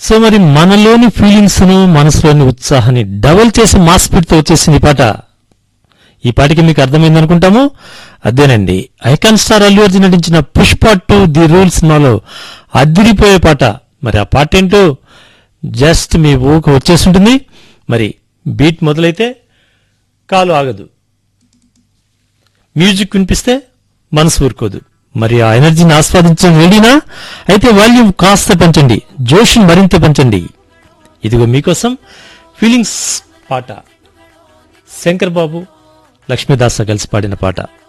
so మరి మనలోని feelings ను మనసులోని ఉత్సాహాన్ని డబుల్ చేసి మాస్ స్పీడ్ తో వచ్చేసింది ఈ పాట ఈ పాటికి మీకు అర్థమైంది అనుకుంటాము అదేనండి ఐకాన్ స్టార్ అల్లు అర్జున్ నటించిన పుష్ప టు ది రూల్స్ నాలో అదిరిపోయే పాట మరి ఆ పాట ఏంటో జస్ట్ మీ ఊకు వచ్చేస్తుంటుంది మరి బీట్ మొదలైతే కాలు ఆగదు మ్యూజిక్ వినిపిస్తే మనసు ఊరుకోదు మరి ఆ ఎనర్జీని ఆస్వాదించడం రెడీనా అయితే వాల్యూమ్ కాస్త పెంచండి జోష్ని మరింత పెంచండి ఇదిగో మీకోసం ఫీలింగ్స్ పాట శంకర్ బాబు లక్ష్మీదాస కలిసి పాడిన పాట